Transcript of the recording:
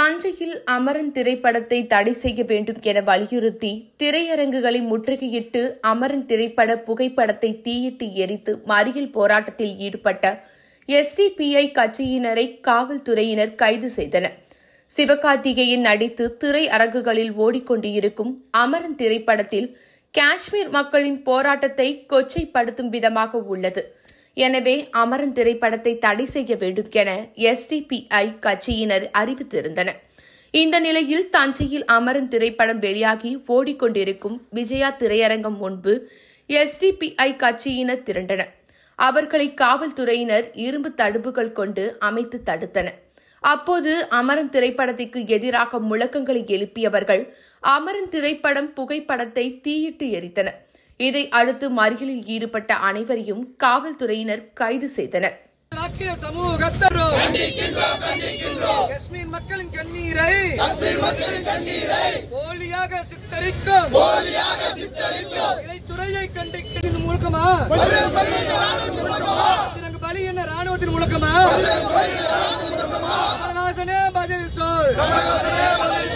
தஞ்சையில் அமரன் திரைப்படத்தை தடை செய்ய வேண்டும் என வலியுறுத்தி திரையரங்குகளை முற்றுகையிட்டு அமரன் திரைப்பட புகைப்படத்தை தீயிட்டு எரித்து மறியல் போராட்டத்தில் ஈடுபட்ட எஸ்டிபிஐ கட்சியினரை காவல்துறையினர் கைது செய்தனர் சிவகார்த்திகேயன் நடித்து திரையரங்குகளில் ஓடிக்கொண்டிருக்கும் அமரன் திரைப்படத்தில் காஷ்மீர் மக்களின் போராட்டத்தை கொச்சைப்படுத்தும் விதமாக உள்ளது எனவே அமரன் திரைப்படத்தை தடை செய்ய வேண்டும் என எஸ்டிபிஐ கட்சியினர் அறிவித்திருந்தனர் இந்த நிலையில் தஞ்சையில் அமரன் திரைப்படம் வெளியாகி ஓடிக்கொண்டிருக்கும் விஜயா திரையரங்கம் முன்பு எஸ்டிபிஐ கட்சியினர் திரண்டனர் அவர்களை காவல்துறையினர் இரும்பு தடுப்புகள் கொண்டு அமைத்து தடுத்தனர் அப்போது அமரன் திரைப்படத்திற்கு எதிராக முழக்கங்களை எழுப்பியவர்கள் அமரன் திரைப்படம் புகைப்படத்தை தீயிட்டு எரித்தனர் இதை அடுத்து மறியலில் ஈடுபட்ட அனைவரையும் காவல்துறையினர் கைது செய்தனர் ராக்கிய சமூகத்தரோ காஷ்மீர் மக்களின் கண்ணீரை காஷ்மீர் மக்களின் கண்ணீரை போலியாக சித்தரிக்கும் போலியாக சித்தரிக்கும் இறைத்துறையை கண்டிக்கும் இது முழக்கமா பதினேழு பள்ளியின் ராணுவத்தின் முழக்கமா இதற்கு பலி என்ன ராணுவத்தின் முழக்கமா பதினேழு பள்ளியின் ராணுவத்தின் முழக்கமா கமலஹாசனே பதில் சொல் கமலஹாசனே பதில்